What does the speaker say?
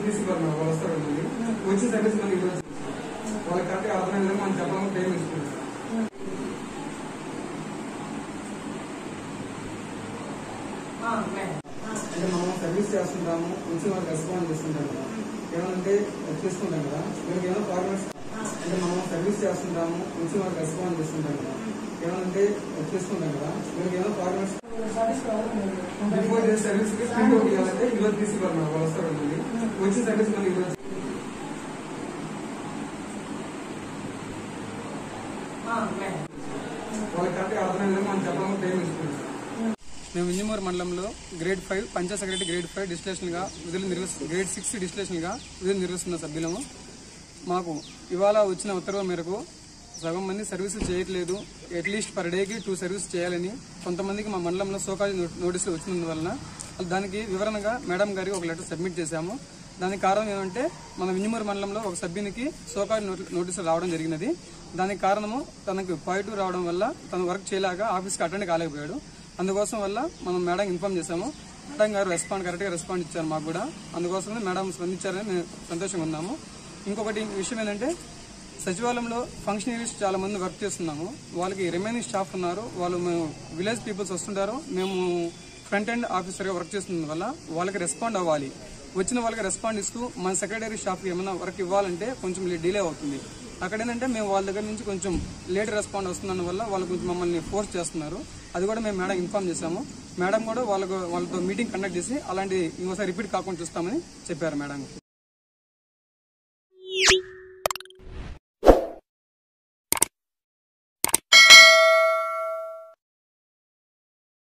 తీసి వాళ్ళు వాళ్ళు వస్తారు మళ్ళీ వచ్చిన సర్వీస్ మళ్ళీ ఈరోజు వాళ్ళకి కరెక్ట్గా అర్థమైన విధంగా మనం చెప్పాలని టైం ఇస్తుంది అంటే మనం సర్వీస్ చేస్తుంటాము వచ్చిన వాళ్ళకి రెస్పాండ్ చేస్తుంటాం కదా ఏమంటే చేసుకుంటాం కదా వీళ్ళకి ఏమైనా ఫార్మాట్స్ అంటే మనం సర్వీస్ చేస్తుంటాము వచ్చిన వాళ్ళకి రెస్పాండ్ చేస్తుంటాం కదా ఏమంటే చేసుకుంటాం కదా వీళ్ళకి ఏమైనా ఫార్మాట్స్ బిఫోర్ డే సర్వీస్ కి ప్రింట్ అవుట్ చేయాలంటే ఈరోజు తీసి వాళ్ళు వాళ్ళు వస్తారు మళ్ళీ వచ్చిన సర్వీస్ మళ్ళీ ఈరోజు వాళ్ళకి కరెక్ట్గా అర్థమైన విధంగా మనం చెప్పాలని టైం ఇస్తుంది మేము వింజమూరు మండలంలో grade five panchayat secretary grade five distillation గా విధులు నిర్వహి గ్రేడ్ సిక్స్ డిస్టిలేషన్ గా విధులు నిర్వహిస్తున్న సభ్యులము మాకు ఇవాళ వచ్చిన ఉత్తర్వు మేరకు సగం మంది సర్వీసులు చేయట్లేదు అట్లీస్ట్ పర్ డేకి టూ సర్వీస్ చేయాలని కొంతమందికి మా మండలంలో సోకాజీ నోటీసులు వచ్చినందువలన దానికి వివరణగా మేడం గారికి ఒక లెటర్ సబ్మిట్ చేశాము దానికి కారణం ఏమంటే మన వింజమూరు మండలంలో ఒక సభ్యునికి సోకాజీ నోటీసులు రావడం జరిగినది దానికి కారణము తనకు పాజిటివ్ రావడం వల్ల తను వర్క్ చేయలేక ఆఫీస్కి అటెండ్ కాలేకపోయాడు అందుకోసం వల్ల మనం మేడం ఇన్ఫార్మ్ చేశాము మేడం గారు రెస్పాండ్ కరెక్ట్గా రెస్పాండ్ ఇచ్చారు మాకు కూడా అందుకోసమే మేడం స్పందించారని మేము సంతోషంగా ఉన్నాము ఇంకొకటి విషయం ఏంటంటే సచివాలయంలో ఫంక్షనరీస్ చాలా మంది వర్క్ చేస్తున్నాము వాళ్ళకి రిమైనింగ్ స్టాఫ్ ఉన్నారు వాళ్ళు మేము విలేజ్ పీపుల్స్ వస్తుంటారు మేము ఫ్రంట్ ఎండ్ ఆఫీసర్గా వర్క్ చేస్తున్న వల్ల వాళ్ళకి రెస్పాండ్ అవ్వాలి వచ్చిన వాళ్ళకి రెస్పాండ్ ఇస్తూ మన సెక్రటరీ స్టాఫ్కి ఏమైనా వర్క్ ఇవ్వాలంటే కొంచెం డిలే అవుతుంది అక్కడ ఏంటంటే మేము వాళ్ళ దగ్గర నుంచి కొంచెం లేట్ రెస్పాండ్ వస్తున్నందు వల్ల వాళ్ళు కొంచెం మమ్మల్ని ఫోర్స్ చేస్తున్నారు అది కూడా మేము మేడం ఇన్ఫార్మ్ చేశాము మేడం కూడా వాళ్ళకు వాళ్ళతో మీటింగ్ కండక్ట్ చేసి అలాంటి ఇంకోసారి రిపీట్ కాకుండా చూస్తామని చెప్పారు మేడం